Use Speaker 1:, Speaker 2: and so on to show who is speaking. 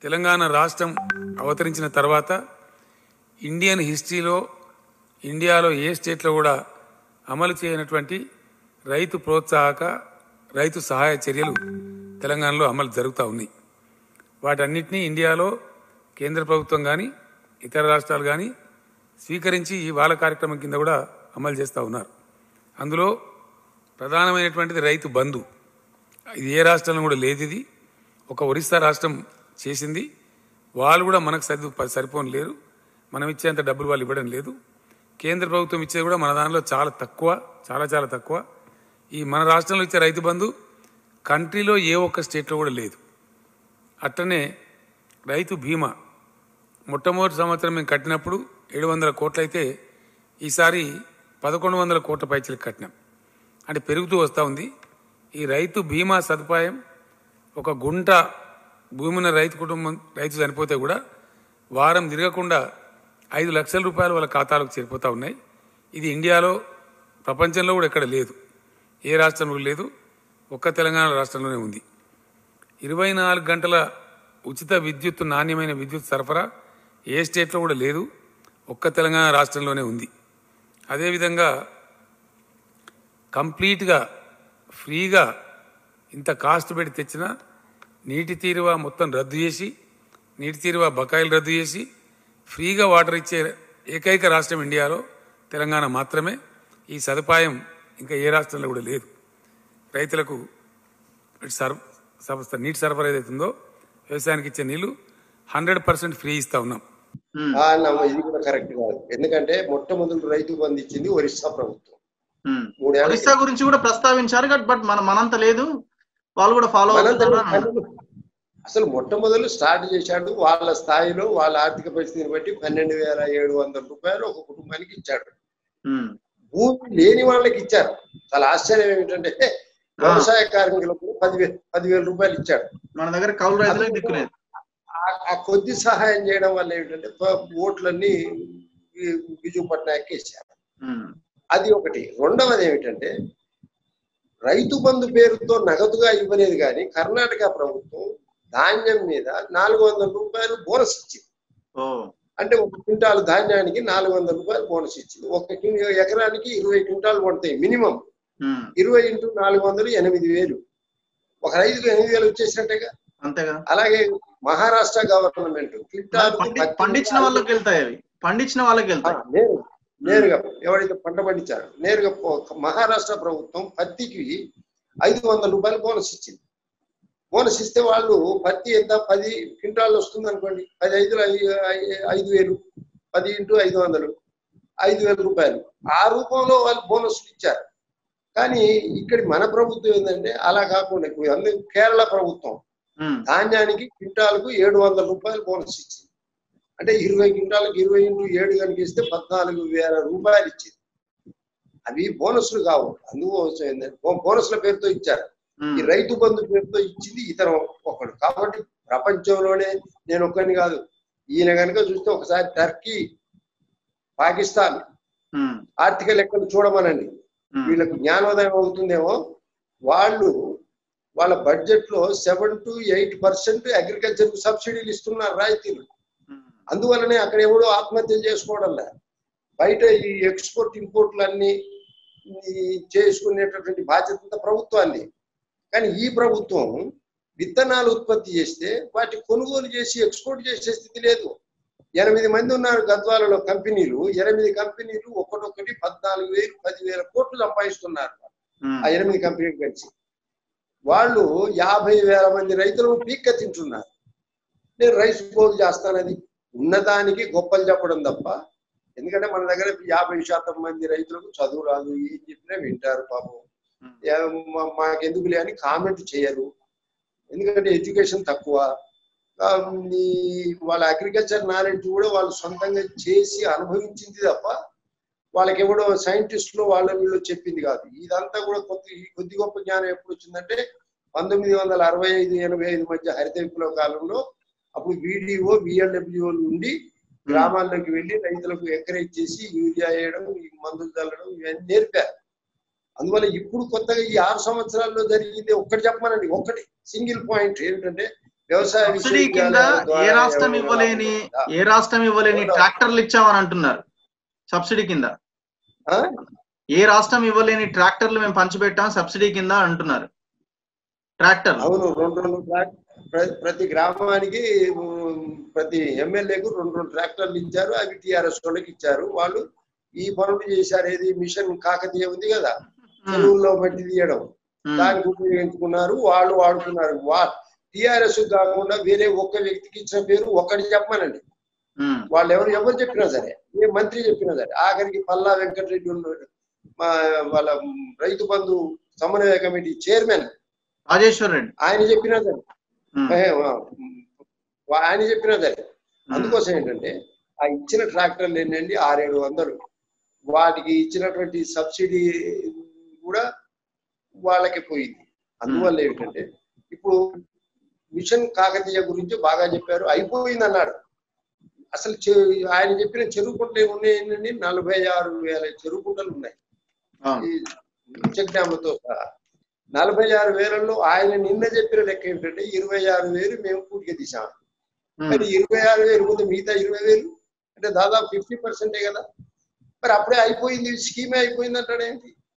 Speaker 1: తెలంగాణ రాష్ట్రం అవతరించిన తర్వాత ఇండియన్ హిస్టరీలో ఇండియాలో ఏ స్టేట్లో కూడా అమలు చేయనటువంటి రైతు ప్రోత్సాహక రైతు సహాయ చర్యలు తెలంగాణలో అమలు జరుగుతూ ఉన్నాయి వాటన్నిటినీ ఇండియాలో కేంద్ర ప్రభుత్వం కానీ ఇతర రాష్ట్రాలు కానీ స్వీకరించి ఈ వాళ్ళ కార్యక్రమం కింద కూడా అమలు చేస్తూ ఉన్నారు అందులో ప్రధానమైనటువంటిది రైతు బంధు ఇది ఏ రాష్ట్రంలో కూడా లేదు ఇది ఒక ఒరిస్సా రాష్ట్రం చేసింది వాళ్ళు కూడా మనకు సరి సరిపోని లేరు మనం ఇచ్చేంత డబ్బులు వాళ్ళు ఇవ్వడం లేదు కేంద్ర ప్రభుత్వం ఇచ్చేది కూడా మన దానిలో చాలా తక్కువ చాలా చాలా తక్కువ ఈ మన రాష్ట్రంలో ఇచ్చే రైతు బంధు కంట్రీలో ఏ ఒక్క స్టేట్లో కూడా లేదు అట్లనే రైతు బీమా మొట్టమొదటి సంవత్సరం మేము కట్టినప్పుడు ఏడు వందల కోట్లయితే ఈసారి పదకొండు వందల కోట్ల పైచలకు కట్టినాం అంటే పెరుగుతూ వస్తూ ఉంది ఈ రైతు బీమా సదుపాయం ఒక గుంట భూమి ఉన్న రైతు కుటుంబం రైతు చనిపోతే కూడా వారం తిరగకుండా ఐదు లక్షల రూపాయలు వాళ్ళ ఖాతాలకు చేరిపోతూ ఉన్నాయి ఇది ఇండియాలో ప్రపంచంలో కూడా ఎక్కడ లేదు ఏ రాష్ట్రంలో లేదు ఒక్క తెలంగాణ రాష్ట్రంలోనే ఉంది ఇరవై నాలుగు గంటల ఉచిత విద్యుత్ నాణ్యమైన విద్యుత్ సరఫరా ఏ స్టేట్లో కూడా లేదు ఒక్క తెలంగాణ రాష్ట్రంలోనే ఉంది అదేవిధంగా కంప్లీట్గా ఫ్రీగా ఇంత కాస్ట్ పెట్టి తెచ్చిన నీటి తీరువ మొత్తం రద్దు చేసి నీటి తీరువ బకాయిలు రద్దు చేసి ఫ్రీగా వాటర్ ఇచ్చే ఏకైక రాష్ట్రం ఇండియాలో తెలంగాణ మాత్రమే ఈ సదుపాయం ఇంకా ఏ రాష్ట్రంలో కూడా లేదు రైతులకు సర్ సంస్థ నీటి సరఫరా ఏదైతుందో వ్యవసాయానికి ఇచ్చే నీళ్లు హండ్రెడ్ పర్సెంట్ ఫ్రీ ఇస్తా ఉన్నాం
Speaker 2: ఉమ్,
Speaker 3: ఆ, నమ్మ- ఇది కూడా కరెక్ట్ కాదు ఎందుకంటే మొట్టమొదటి రైతు బంధు ఇచ్చింది ఒరిస్సా ప్రభుత్వం
Speaker 2: ఉమ్.
Speaker 3: మూడేళ్ల
Speaker 2: ఒరిస్సా గురించి కూడా ప్రస్తావించారు బట్ బట్ మన మనంత లేదు వాళ్ళు కూడా ఫాలో
Speaker 3: మనందరం
Speaker 2: అవుతున్నారు అన్నారు.
Speaker 3: అసలు మొట్టమొదలు స్టార్ట్ చేశాడు వాళ్ళ స్థాయిలో వాళ్ళ ఆర్థిక పరిస్థితిని బట్టి పన్నెండు వేల ఏడు వందల రూపాయలు ఒక కుటుంబానికి ఇచ్చాడు
Speaker 2: ఉమ్,
Speaker 3: భూమి లేని వాళ్ళకి ఇచ్చారు చాలా ఆశ్చర్యం ఏమిటంటే వ్యవసాయ కార్మికులకు పదివేలు పదివేల రూపాయలు ఇచ్చాడు
Speaker 2: మన దగ్గర కౌలు రైతులకు దిక్కులేదు
Speaker 3: ఆ- ఆ కొద్ది సహాయం చేయడం వల్ల ఏమిటంటే ప- ఓట్లన్నీ వి- బిజు పట్నాయక్ ఇచ్చారు
Speaker 2: ఉమ్,
Speaker 3: అది ఒకటి రెండవది ఏమిటంటే రైతు బంధు పేరుతో నగదుగా ఇవ్వలేదు కానీ కర్ణాటక ప్రభుత్వం ధాన్యం మీద నాలుగు వందల రూపాయలు బోనస్ ఇచ్చింది
Speaker 2: ఓ
Speaker 3: అంటే ఒక క్వింటాల్ ధాన్యానికి నాలుగు వందల రూపాయలు బోనస్ ఇచ్చింది ఒక కిం- ఎకరానికి ఇరవై క్వింటాలు పడతాయి మినిమం
Speaker 2: ఉమ్,
Speaker 3: ఇరవై ఇంటూ నాలుగు వందలు ఎనిమిది వేలు ఒక రైతుకు ఎనిమిది వేలు వచ్చేసినట్టుగా
Speaker 2: అంతేగా
Speaker 3: అలాగే మహారాష్ట్ర గవర్నమెంట్
Speaker 2: మరి
Speaker 3: క్వింటాల్
Speaker 2: పండి- పండించిన వాళ్ళకి వెళ్తాయి అవి పండించిన వాళ్ళకి వెళ్తాయి
Speaker 3: నేరు నేరుగా ఎవరైతే పంట పండించారో నేరుగా పో- మహారాష్ట్ర ప్రభుత్వం పత్తికి ఐదు వందల రూపాయలు బోనస్ ఇచ్చింది బోనస్ ఇస్తే వాళ్ళు పత్తి ఎంత పది క్వింటాల్ వస్తుంది అనుకోండి పది ఐదు ఐదు వేలు పది ఇంటూ ఐదు వందలు ఐదు వేల రూపాయలు ఆ రూపంలో వాళ్ళు బోనస్లు ఇచ్చారు కానీ ఇక్కడి మన ప్రభుత్వం ఏంటంటే అలా కాకుండా ఇప్పుడు అందరూ కేరళ ప్రభుత్వం
Speaker 2: ఉమ్,
Speaker 3: ధాన్యానికి క్వింటాలకు ఏడు వందల రూపాయలు బోనస్ ఇచ్చింది అంటే ఇరవై క్వింటాలకు ఇరవై ఇంటూ ఏడు కనుక ఇస్తే పద్నాలుగు వేల రూపాయలు ఇచ్చింది అవి బోనస్లు కావు అందుకోసం ఏంటంటే బో- బోనస్ల పేరుతో ఇచ్చారు
Speaker 2: ఉమ్,
Speaker 3: ఈ రైతు బంధు పేరుతో ఇచ్చింది ఇతరం ఒకడు కాబట్టి ప్రపంచంలోనే నేను ఒక్కడిని కాదు ఈయన కనుక చూస్తే ఒకసారి టర్కీ పాకిస్తాన్
Speaker 2: ఉమ్,
Speaker 3: ఆర్థిక లెక్కలు చూడమనండి
Speaker 2: ఉమ్,
Speaker 3: వీళ్ళకు జ్ఞానోదయం అవుతుందేమో వాళ్ళు వాళ్ళ బడ్జెట్ లో seven to eight percent agriculture కు సబ్సిడీలు ఇస్తున్నారు రాయితీలు
Speaker 2: ఉమ్,
Speaker 3: అందువల్లనే అక్కడ ఎవడో ఆత్మహత్యలు చేసుకోవడంలే బయట ఈ ఎక్స్పోర్ట్ ఇంపోర్ట్లన్నీ ఈ చేసుకునేటటువంటి బాధ్యత అంతా ప్రభుత్వాన్ని కానీ ఈ ప్రభుత్వం విత్తనాలు ఉత్పత్తి చేస్తే వాటి కొనుగోలు చేసి ఎక్స్పోర్ట్ చేసే స్థితి లేదు ఎనిమిది మంది ఉన్నారు గద్వాలలో కంపెనీలు ఎనిమిది కంపెనీలు ఒక్కొక్కటి పద్నాలుగు వేలు పదివేల కోట్లు సంపాదిస్తున్నారు
Speaker 2: ఉమ్,
Speaker 3: ఆ ఎనిమిది కంపెనీలు కలిసి వాళ్ళు యాభై వేల మంది రైతులను పీక్క తింటున్నారు నేను రైస్ బోల్ చేస్తానని ఉన్నదానికి గొప్పలు చెప్పడం తప్ప ఎందుకంటే మన దగ్గర యాభై శాతం మంది రైతులకు చదువు రాదు ఏం చెప్పినా వింటారు పాపం
Speaker 2: ఉమ్,
Speaker 3: ఏ- మా- మాకెందుకులే అని కామెంట్ చేయరు ఎందుకంటే ఎడ్యుకేషన్ తక్కువ ఆ, ఈ వాళ్ళ అగ్రికల్చర్ నాలెడ్జ్ కూడా వాళ్ళు సొంతంగా చేసి అనుభవించింది తప్ప వాళ్ళకి ఎవడో సైంటిస్టులు వాళ్ళ వీళ్ళు చెప్పింది కాదు ఇదంతా కూడా కొద్ది ఈ కొద్ది గొప్ప జ్ఞానం ఎప్పుడు వచ్చిందంటే పంతొమ్మిది వందల అరవై ఐదు ఎనభై ఐదు మధ్య హరిత విప్లవ కాలంలో అప్పుడు వీడిఓ విఎల్డబ్ల్యూలు ఉండి గ్రామాల్లోకి వెళ్ళి రైతులకు ఎంకరేజ్ చేసి యూరియా వేయడం ఈ మందులు చల్లడం ఇవన్నీ నేర్పారు అందువల్ల ఇప్పుడు కొత్తగా ఈ ఆరు సంవత్సరాల్లో జరిగింది ఒక్కటి చెప్పమనండి ఒక్కటి సింగిల్ పాయింట్ ఏంటంటే వ్యవసాయ
Speaker 2: సబ్సిడీ కింద
Speaker 3: విశ్వవిద్యాలయాల ద్వారా
Speaker 2: ఏ రాష్ట్రం
Speaker 3: ఎవరైనా
Speaker 2: ఇవ్వలేని
Speaker 3: లాభం
Speaker 2: ఏ రాష్ట్రం ఇవ్వలేని
Speaker 3: ఎవరు-
Speaker 2: ట్రాక్టర్లు ఇచ్చామని అంటున్నారు సబ్సిడీ కింద
Speaker 3: ఆ?
Speaker 2: ఏ రాష్ట్రం ఇవ్వలేని ట్రాక్టర్లు మేము పంచిపెట్టాం సబ్సిడీ కింద అంటున్నారు ట్రాక్టర్
Speaker 3: అవును రెండు రెండు ట్రాక్ ప్ర- ప్రతి గ్రామానికి ఉమ్, ప్రతి ఎమ్మెల్యేకు రెండు రెండు ట్రాక్టర్లు ఇచ్చారు అవి టిఆర్ఎస్ వాళ్ళకి ఇచ్చారు వాళ్ళు ఈ పనులు చేశారు ఏది మిషన్ కాకతీయ ఉంది కదా చెరువుల్లో మట్టి తీయడం దానికి ఉపయోగించుకున్నారు వాళ్ళు వాడుకున్నారు వా టిఆర్ఎస్ కాకుండా వేరే ఒక్క వ్యక్తికి ఇచ్చిన పేరు ఒక్కటి చెప్పమనండి వాళ్ళు ఎవరు ఎవరు చెప్పినా సరే ఏ మంత్రి చెప్పినా సరే ఆఖరికి పల్లా వెంకటరెడ్డి ఉన్నాడు మా వాళ్ళ రైతు బంధు సమన్వయ కమిటీ చైర్మన్
Speaker 2: రాజేశ్వర్ రెడ్డి
Speaker 3: ఆయన చెప్పినా సరే
Speaker 2: ఉమ్,
Speaker 3: ఏ, వా- ఆయన చెప్పినా సరే
Speaker 2: ఉమ్,
Speaker 3: అందుకోసం ఏంటంటే ఆ ఇచ్చిన ట్రాక్టర్లు ఏంటండి ఆరేడు వందలు వాటికి ఇచ్చినటువంటి సబ్సిడీ కూడా వాళ్ళకి పోయింది అందువల్ల ఏమిటంటే ఇప్పుడు మిషన్ కాకతీయ గురించి బాగా చెప్పారు అయిపోయింది అన్నాడు అసలు చె- ఆయన చెప్పిన చెరువు కుంటలు ఉన్నాయి ఏంటండి నలభై ఆరు వేల చెరువు కుంటలు ఉన్నాయి
Speaker 2: అవును.
Speaker 3: ఈ చెక్ డ్యామ్లతో సహా నలభై ఆరు వేలలో ఆయన నిన్న చెప్పిన లెక్క ఏంటంటే ఇరవై ఆరు వేలు మేము పూర్తిగా తీసాం
Speaker 2: ఉమ్,
Speaker 3: మరి ఇరవై ఆరు వేలు ముందు మిగతా ఇరవై వేలు అంటే దాదాపు ఫిఫ్టీ పర్సెంటే కదా మరి అప్పుడే అయిపోయింది స్కీమే అయిపోయింది అంటాడు ఏంటి